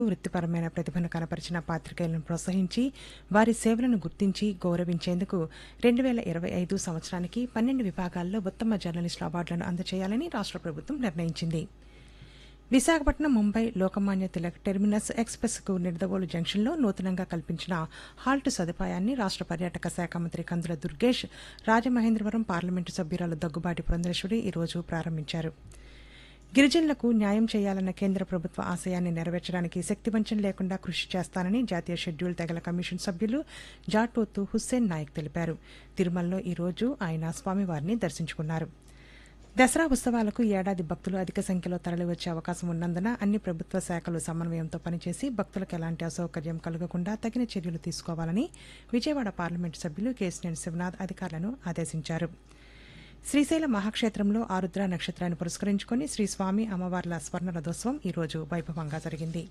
వృత్తిపరమైన ప్రతిభను కనపరిచిన పాత్రికేయులను ప్రోత్సహించి వారి సేవలను గుర్తించి గౌరవించేందుకు రెండు వేల ఇరవై ఐదు సంవత్సరానికి పన్నెండు విభాగాల్లో ఉత్తమ జర్నలిస్టుల అవార్డులను అందజేయాలని రాష్ట్ర ప్రభుత్వం నిర్ణయించింది విశాఖపట్నం ముంబై లోకమాన్య తిలక్ టెర్మినస్ ఎక్స్ప్రెస్ కు నిడదవోలు జంక్షన్లో నూతనంగా కల్పించిన హాల్ట్ సదుపాయాన్ని రాష్ట్ర పర్యాటక శాఖ మంత్రి కందుల దుర్గేష్ రాజమహేంద్రవరం పార్లమెంటు సభ్యురాలు దగ్గుబాటి పురంధేశ్వరి ఈరోజు ప్రారంభించారు గిరిజనులకు న్యాయం చేయాలన్న కేంద్ర ప్రభుత్వ ఆశయాన్ని నెరవేర్చడానికి శక్తివంచం లేకుండా కృషి చేస్తానని జాతీయ షెడ్యూల్ తెగల కమిషన్ సభ్యులు జాటోతు హుస్సేన్ నాయక్ తెలిపారు తిరుమలలో ఈ రోజు ఆయన స్వామివారిని దర్శించుకున్నారు దసరా ఉత్సవాలకు ఈ ఏడాది భక్తులు అధిక సంఖ్యలో తరలివచ్చే అవకాశం ఉన్నందున అన్ని ప్రభుత్వ శాఖలు సమన్వయంతో పనిచేసి భక్తులకు ఎలాంటి అసౌకర్యం కలగకుండా తగిన చర్యలు తీసుకోవాలని విజయవాడ పార్లమెంటు సభ్యులు కేసినేని శివనాథ్ అధికారులను ఆదేశించారు శ్రీశైల మహాక్షేత్రంలో ఆరుద్ర నక్షత్రాన్ని పురస్కరించుకుని శ్రీ స్వామి అమ్మవార్ల స్వర్ణ రథోత్సవం ఈరోజు వైభవంగా జరిగింది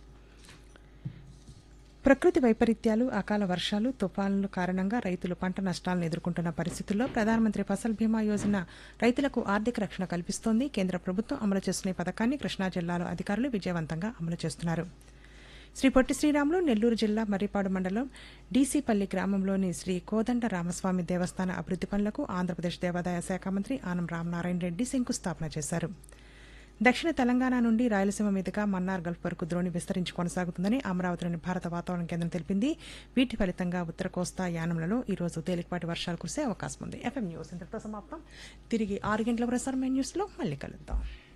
ప్రకృతి వైపరీత్యాలు అకాల వర్షాలు తుఫానుల కారణంగా రైతులు పంట నష్టాలను ఎదుర్కొంటున్న పరిస్థితుల్లో ప్రధానమంత్రి ఫసల్ బీమా యోజన రైతులకు ఆర్థిక రక్షణ కల్పిస్తోంది కేంద్ర ప్రభుత్వం అమలు చేస్తున్న ఈ పథకాన్ని కృష్ణా జిల్లాలో అధికారులు విజయవంతంగా అమలు చేస్తున్నారు శ్రీ పొట్టి శ్రీరాములు నెల్లూరు జిల్లా మర్రిపాడు మండలం డీసీపల్లి గ్రామంలోని శ్రీ కోదండ రామస్వామి దేవస్థాన అభివృద్ది పనులకు ఆంధ్రప్రదేశ్ దేవాదాయ శాఖ మంత్రి ఆనం రామనారాయణ రెడ్డి శంకుస్థాపన చేశారు దక్షిణ తెలంగాణ నుండి రాయలసీమ మీదుగా మన్నార్ గల్ఫ్ వరకు ద్రోణి విస్తరించి కొనసాగుతుందని అమరావతిలోని భారత వాతావరణ కేంద్రం తెలిపింది వీటి ఫలితంగా ఉత్తర కోస్తా యానంలలో ఈ రోజు తేలికపాటి వర్షాలు కురిసే అవకాశం ఉంది ఎఫ్ఎం న్యూస్ ఇంతటితో సమాప్తం తిరిగి ఆరు గంటల ప్రసారమైన న్యూస్లో మళ్ళీ కలుద్దాం